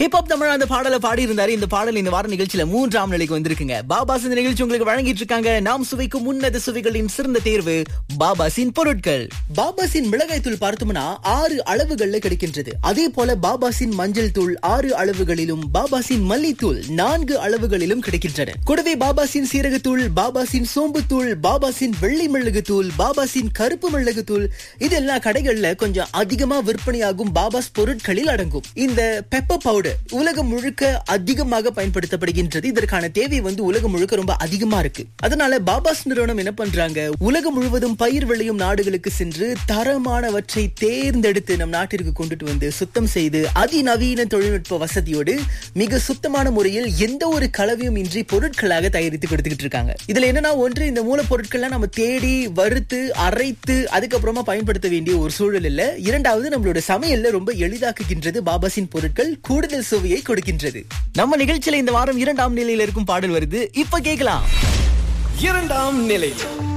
hip hop Tamil அந்த பாடலை பாடி இருந்தாரு இந்த பாடல் இந்த வார நிகழ்ச்சியில மூன்றாம் நிலைக்கு வந்திருக்குங்க பாபாஸ் இந்த நிகழ்ச்சி உங்களுக்கு வழங்கிட்டு இருக்காங்க நாம் சுவைக்கும் உன்னத சுவைகளின் சிறந்த தேர்வு பாபாசின் பொருட்கள் பாபாசின் மிளகாய் தூள் பார்த்தோம்னா ஆறு அளவுகள்ல கிடைக்கின்றது அதே போல பாபாசின் மஞ்சள் தூள் ஆறு அளவுகளிலும் பாபாசின் மல்லித்தூள் நான்கு அளவுகளிலும் கிடைக்கின்றன கூடவே பாபாசின் சீரகத்தூள் பாபாசின் சோம்புத்தூள் பாபாசின் வெள்ளை மிளகு தூள் பாபாசின் கருப்பு மிளகு தூள் இதெல்லாம் கடைகள்ல கொஞ்சம் அதிகமா விற்பனையாகும் பாபாஸ் பொருட்களில் அடங்கும் இந்த பெப்பர் பவுடர் உலகம் முழுக்க அதிகமாக பயன்படுத்தப்படுகின்றது இதற்கான தேவை வந்து உலகம் முழுக்க ரொம்ப அதிகமா இருக்கு அதனால பாபாஸ் நிறுவனம் என்ன பண்றாங்க உலகம் முழுவதும் பயிர் விளையும் நாடுகளுக்கு சென்று தரமானவற்றை தேர்ந்தெடுத்து நம் நாட்டிற்கு கொண்டுட்டு வந்து சுத்தம் செய்து அதிநவீன தொழில்நுட்ப வசதியோடு மிக சுத்தமான முறையில் எந்த ஒரு கலவையும் இன்றி பொருட்களாக தயாரித்து கொடுத்துக்கிட்டு இருக்காங்க இதுல என்னன்னா ஒன்று இந்த மூலப்பொருட்கள்லாம் நம்ம தேடி வறுத்து அரைத்து அதுக்கப்புறமா பயன்படுத்த வேண்டிய ஒரு சூழல் இல்ல இரண்டாவது நம்மளோட சமையல்ல ரொம்ப எளிதாக்குகின்றது பாபாசின் பொருட்கள் கூடுதல் சுவையை கொடுக்கின்றது நம்ம நிகழ்ச்சியில இந்த வாரம் இரண்டாம் நிலையில இருக்கும் பாடல் வருது இப்ப கேட்கலாம் இரண்டாம் நிலையில்